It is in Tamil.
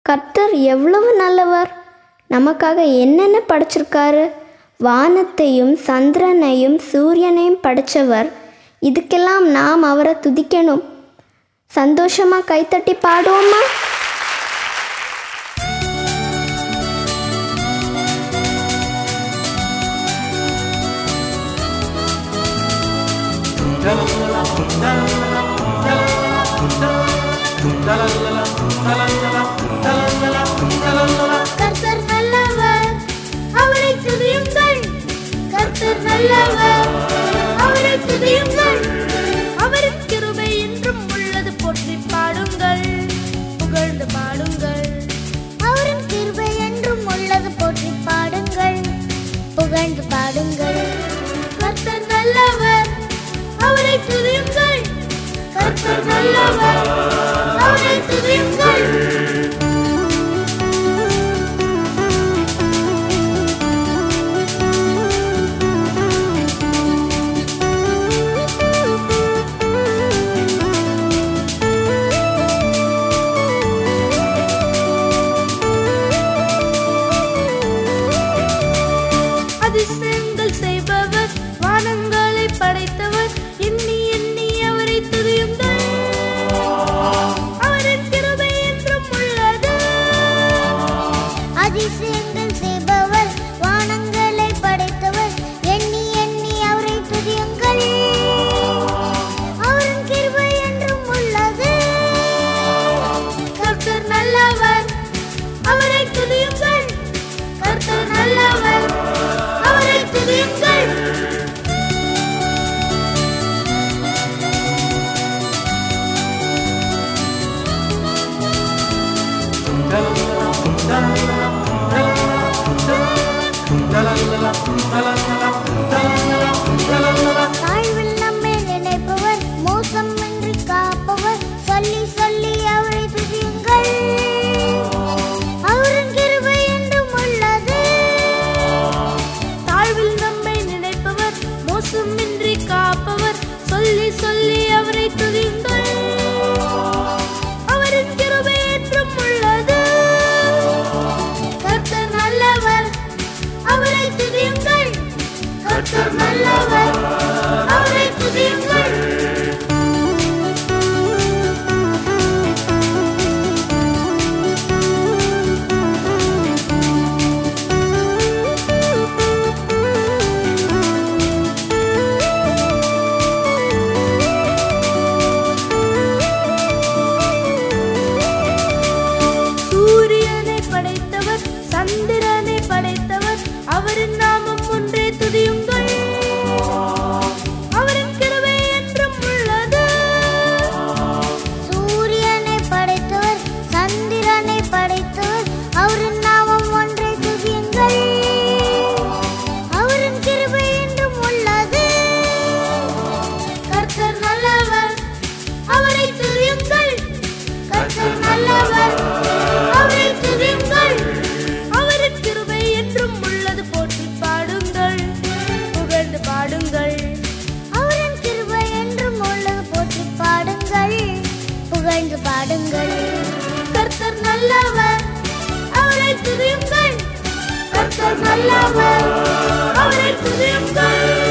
கர்த்தர் எவ்வளவு நல்லவர் நமக்காக என்னென்ன படைச்சிருக்காரு வானத்தையும் சந்திரனையும் சூரியனையும் படைச்சவர் இதுக்கெல்லாம் நாம் அவரை துதிக்கணும் சந்தோஷமா கைத்தட்டி பாடுவோமா கர்த்தர் நல்லவர் அவரை துதியுங்கள் கர்த்தர் நல்லவர் அவரை துதியுங்கள் அவரின் கிருபை என்றும் உள்ளது போற்றி பாடுங்கள் புகழ்ந்து பாடுங்கள் அவரின் கிருபை என்றும் உள்ளது போற்றி பாடுங்கள் புகழ்ந்து பாடுங்கள் கர்த்தர் நல்லவர் அவரை துதியுங்கள் கர்த்தர் நல்லவர் அவரை துதியுங்கள் அதிசயங்கள் செய்பவர் வானங்களை படைத்தவர் எண்ணி எண்ணி அவரை துதியுங்கள் அவரின் கிருபை என்றும் உள்ளது அதிசயங்கள் செய்பவர் வானங்களை படைத்தவர் எண்ணி எண்ணி அவரை துதியுங்கள் அவரின் கிருபை என்றும் உள்ளது கர்த்தர் நல்லவர் அவரை துதியுங்கள் கர்த்தர் நல்லவர் அவரை துதியுங்கள் தாழ்வில் நம்மை நினைப்பவர் மோசமின்றி காப்பவர் சொல்லி சொல்லி அவரை துதியுங்கள் அவரின் கிருபை என்றும் உள்ளது தாழ்வில் நம்மை நினைப்பவர் மோசமின்றி காப்பவர் சொல்லி சொல்லி அவரை துதியுங்கள் அவரின் கிருபை என்றும் உள்ளது கர்த்தர் நல்லவர் அவரை துதியுங்கள் கர்த்தர் நல்லவர் அவரை துதியுங்கள் சூரியனை படைத்தவர் சந்திரனை படைத்தவர் அவரின் நாமம் ஒன்றே துதியுங்கள் அவரின் கிருபை என்றும் உள்ளது சூரியனை படைத்தவர் சந்திரனை படைத்தவர் அவரின் நாமம் ஒன்றே துதியுங்கள் அவரின் கிருபை என்றும் உள்ளது கர்த்தர் நல்லவர் அவரை துதியுங்கள் கர்த்தர் நல்லவர் அவரை துதியுங்கள் அவரின் கிருபை என்றும் உள்ளது போற்றி பாடுங்கள் புகழ்ந்து பாடுங்கள் அவரின் கிருபை என்றும் உள்ளது போற்றி பாடுங்கள் புகழ்ந்து பாடுங்கள் கர்த்தர் நல்லவர் அவரை துதியுங்கள் கர்த்தர் நல்லவர் அவரை துதியுங்கள்